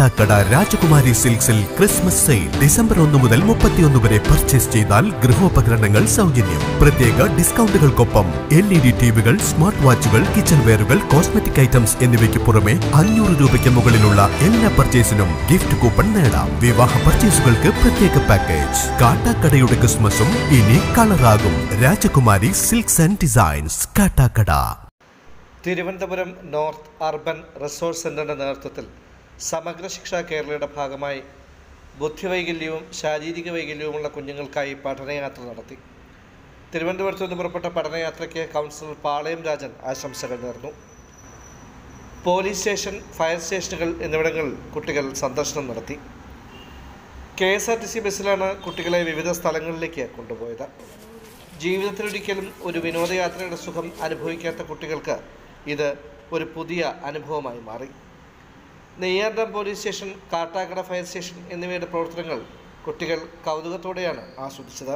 കാട്ടാക്കട രാജകുമാരി സിൽക്സിൽ Christmas sale December ഒന്ന് മുതൽ മുപ്പത്തിയൊന്ന് വരെ പർച്ചേസ് ചെയ്താൽ ഗൃഹോപകരണങ്ങൾ സൗജന്യം പ്രത്യേക ഡിസ്കൗണ്ടുകൾക്കൊപ്പം എൽ ഇ ഡി ടിവികൾ സ്മാർട്ട് വാച്ചുകൾ കിച്ചൺ വെയറുകൾ കോസ്മെറ്റിക് ഐറ്റംസ് എന്നിവയ്ക്ക് പുറമെ അഞ്ഞൂറ് രൂപയ്ക്ക് മുകളിലുള്ള എല്ലാ പർച്ചേസിനും ഗിഫ്റ്റ് കൂപ്പൺ നേടാം വിവാഹ പർച്ചേസുകൾക്ക് പ്രത്യേക പാക്കേജ് കാട്ടാക്കടയുടെ ക്രിസ്മസും ഇനി കളറാകും Rajakumari silks and designs Kattakada Thiruvananthapuram north urban resource സെൻ്ററിൻ്റെ നേതൃത്വത്തിൽ സമഗ്ര ശിക്ഷ കേരളയുടെ ഭാഗമായി ബുദ്ധിവൈകല്യവും ശാരീരിക വൈകല്യവുമുള്ള കുഞ്ഞുങ്ങൾക്കായി പഠനയാത്ര നടത്തി തിരുവനന്തപുരത്ത് നിന്ന് പുറപ്പെട്ട പഠനയാത്രയ്ക്ക് കൗൺസിലർ പാളയം രാജൻ ആശംസകൾ നേർന്നു പോലീസ് സ്റ്റേഷൻ ഫയർ സ്റ്റേഷനുകൾ എന്നിവിടങ്ങളിൽ കുട്ടികൾ സന്ദർശനം നടത്തി K S R T C ബസ്സിലാണ് കുട്ടികളെ വിവിധ സ്ഥലങ്ങളിലേക്ക് കൊണ്ടുപോയത് ജീവിതത്തിലൊരിക്കലും ഒരു വിനോദയാത്രയുടെ സുഖം അനുഭവിക്കാത്ത കുട്ടികൾക്ക് ഇത് ഒരു പുതിയ അനുഭവമായി മാറി Neyyar dam police station Kattakada fire station എന്നിവയുടെ പ്രവർത്തനങ്ങൾ കുട്ടികൾ കൗതുകത്തോടെയാണ് ആസ്വദിച്ചത്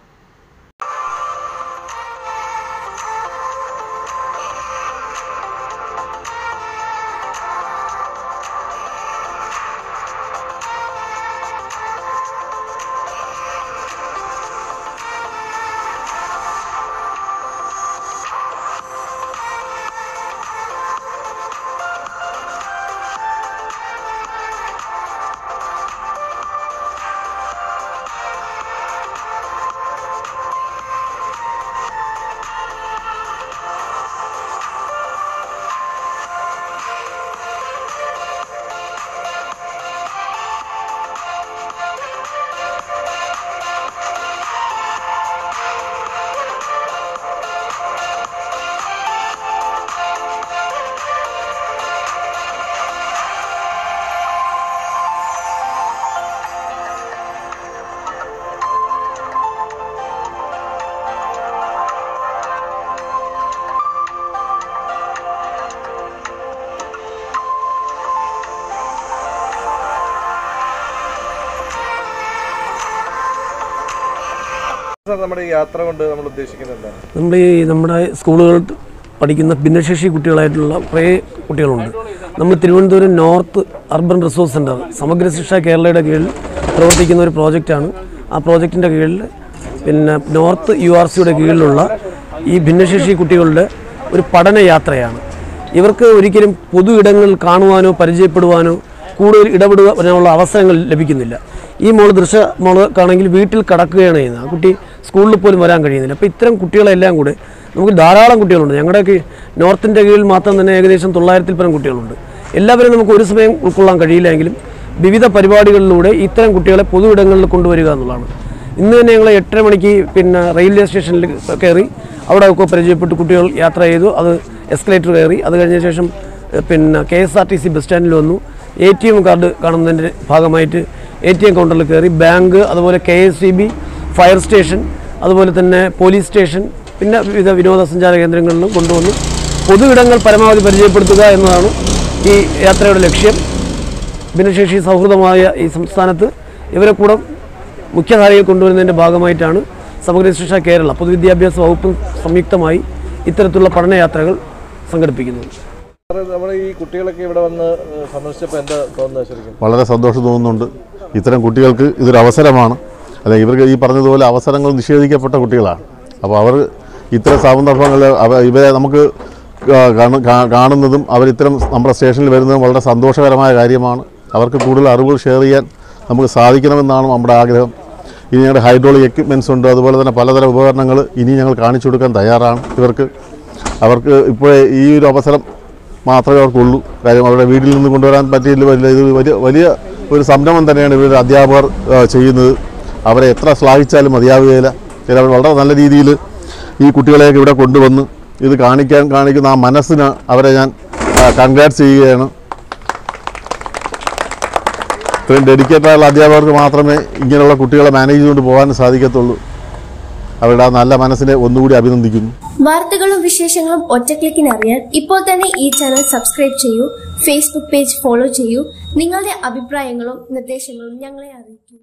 നമ്മുടെ ഈ യാത്ര കൊണ്ട് നമ്മൾ ഉദ്ദേശിക്കുന്നത് എന്താണ് നമ്മൾ ഈ നമ്മുടെ സ്കൂളുകളിൽ പഠിക്കുന്ന ഭിന്നശേഷി കുട്ടികളായിട്ടുള്ള കുറേ കുട്ടികളുണ്ട് നമ്മൾ Thiruvananthapuram north urban resource centre Samagra Shiksha കേരളയുടെ കീഴിൽ പ്രവർത്തിക്കുന്ന ഒരു പ്രോജക്റ്റാണ് ആ പ്രോജക്റ്റിൻ്റെ കീഴിൽ പിന്നെ നോർത്ത് യു ആർ സിയുടെ കീഴിലുള്ള ഈ ഭിന്നശേഷി കുട്ടികളുടെ ഒരു പഠനയാത്രയാണ് ഇവർക്ക് ഒരിക്കലും പൊതു ഇടങ്ങളിൽ കാണുവാനോ പരിചയപ്പെടുവാനോ കൂടുതൽ ഇടപെടുവാനുള്ള അവസരങ്ങൾ ലഭിക്കുന്നില്ല ഈ മോള് ദൃശ്യ മോൾക്കാണെങ്കിൽ വീട്ടിൽ കടക്കുകയാണ് ചെയ്യുന്നത് ആ കുട്ടി സ്കൂളിൽ പോലും വരാൻ കഴിയുന്നില്ല അപ്പോൾ ഇത്തരം കുട്ടികളെല്ലാം കൂടെ നമുക്ക് ധാരാളം കുട്ടികളുണ്ട് ഞങ്ങളുടെയൊക്കെ നോർത്തിൻ്റെ കീഴിൽ മാത്രം തന്നെ ഏകദേശം തൊള്ളായിരത്തിൽ പരം കുട്ടികളുണ്ട് എല്ലാവരും നമുക്ക് ഒരു സമയം ഉൾക്കൊള്ളാൻ കഴിയില്ലെങ്കിലും വിവിധ പരിപാടികളിലൂടെ ഇത്തരം കുട്ടികളെ പൊതു ഇടങ്ങളിൽ കൊണ്ടുവരിക എന്നുള്ളതാണ് ഇന്ന് തന്നെ ഞങ്ങൾ എട്ടര മണിക്ക് പിന്നെ റെയിൽവേ സ്റ്റേഷനിൽ കയറി അവിടെ ഒക്കെ പരിചയപ്പെട്ട് കുട്ടികൾ യാത്ര ചെയ്തു അത് എസ്കലേറ്റർ കയറി അത് കഴിഞ്ഞ ശേഷം എഹ്, പിന്നെ K S R T C bus സ്റ്റാൻഡിൽ വന്നു എ ടി എം കാർഡ് കാണുന്നതിൻ്റെ ഭാഗമായിട്ട് എ ടി എം കൗണ്ടറിൽ കയറി ബാങ്ക് അതുപോലെ K S C B fire station അതുപോലെ തന്നെ പോലീസ് സ്റ്റേഷൻ പിന്നെ വിവിധ വിനോദസഞ്ചാര കേന്ദ്രങ്ങളിലും കൊണ്ടുവന്നു പൊതു ഇടങ്ങൾ പരമാവധി പരിചയപ്പെടുത്തുക എന്നതാണ് ഈ യാത്രയുടെ ലക്ഷ്യം ഭിന്നശേഷി സൗഹൃദമായ ഈ സംസ്ഥാനത്ത് ഇവരെ കൂടെ മുഖ്യധാരയിൽ കൊണ്ടുവരുന്നതിൻ്റെ ഭാഗമായിട്ടാണ് സമഗ്ര ശിക്ഷ കേരള പൊതുവിദ്യാഭ്യാസ വകുപ്പും സംയുക്തമായി ഇത്തരത്തിലുള്ള പഠനയാത്രകൾ സംഘടിപ്പിക്കുന്നത് നമ്മുടെ ഈ കുട്ടികളൊക്കെ ഇവിടെ വന്ന് സന്ദർശിച്ചപ്പോൾ എന്താ തോന്നുന്നത് ശരിക്കും വളരെ സന്തോഷം തോന്നുന്നുണ്ട് ഇത്തരം കുട്ടികൾക്ക് ഇതൊരു അവസരമാണ് അല്ലെങ്കിൽ ഇവർക്ക് ഈ പറഞ്ഞതുപോലെ അവസരങ്ങൾ നിഷേധിക്കപ്പെട്ട കുട്ടികളാണ് അപ്പോൾ അവർ ഇത്തരം സന്ദർഭങ്ങളിൽ അവ ഇവരെ നമുക്ക് കാ- കാണു- കാ- കാണുന്നതും അവരിത്തരം നമ്മുടെ സ്റ്റേഷനിൽ വരുന്നതും വളരെ സന്തോഷകരമായ കാര്യമാണ് അവർക്ക് കൂടുതൽ അറിവുകൾ ഷെയർ ചെയ്യാൻ നമുക്ക് സാധിക്കണമെന്നാണ് നമ്മുടെ ആഗ്രഹം ഇനി ഞങ്ങളുടെ ഹൈഡ്രോളിക് എക്യുപ്മെൻറ്റ്സ് ഉണ്ട് അതുപോലെ തന്നെ പലതരം ഉപകരണങ്ങൾ ഇനി ഞങ്ങൾ കാണിച്ചു കൊടുക്കാൻ തയ്യാറാണ് ഇവർക്ക് അവർക്ക് ഇപ്പോഴേ ഈ ഒരു അവസരം മാത്രമേ അവർക്കുള്ളൂ കാര്യം അവരുടെ വീട്ടിൽ നിന്ന് കൊണ്ടുവരാൻ പറ്റിയില്ല വലിയ ഇത് വലിയ വലിയ ഒരു സംരംഭം തന്നെയാണ് ഇവരുടെ അധ്യാപകർ ആ, ചെയ്യുന്നത് അവരെ എത്ര ശ്ലാഘിച്ചാലും മതിയാവുകയില്ല ചില അവർ വളരെ നല്ല രീതിയിൽ ഈ കുട്ടികളെയൊക്കെ ഇവിടെ കൊണ്ടുവന്ന് ഇത് കാണിക്കാൻ കാണിക്കുന്ന ആ മനസ്സിന് അവരെ ഞാൻ കൺഗ്രാറ്റ്സ് ചെയ്യുകയാണ് ഇത്രയും ഡെഡിക്കേറ്റഡ് ആയുള്ള അധ്യാപകർക്ക് മാത്രമേ ഇങ്ങനെയുള്ള കുട്ടികളെ മാനേജ് ചെയ്തുകൊണ്ട് പോകാൻ സാധിക്കത്തുള്ളൂ അവരുടെ ആ നല്ല മനസ്സിനെ ഒന്നുകൂടി അഭിനന്ദിക്കുന്നു വാർത്തകളും വിശേഷങ്ങളും ഒറ്റക്ലിക്കിന് അറിയാൻ ഇപ്പോൾ തന്നെ ഈ ചാനൽ സബ്സ്ക്രൈബ് ചെയ്യൂ ഫേസ്ബുക്ക് പേജ് ഫോളോ ചെയ്യൂ നിങ്ങളുടെ അഭിപ്രായങ്ങളും നിർദ്ദേശങ്ങളും ഞങ്ങളെ അറിയിക്കൂ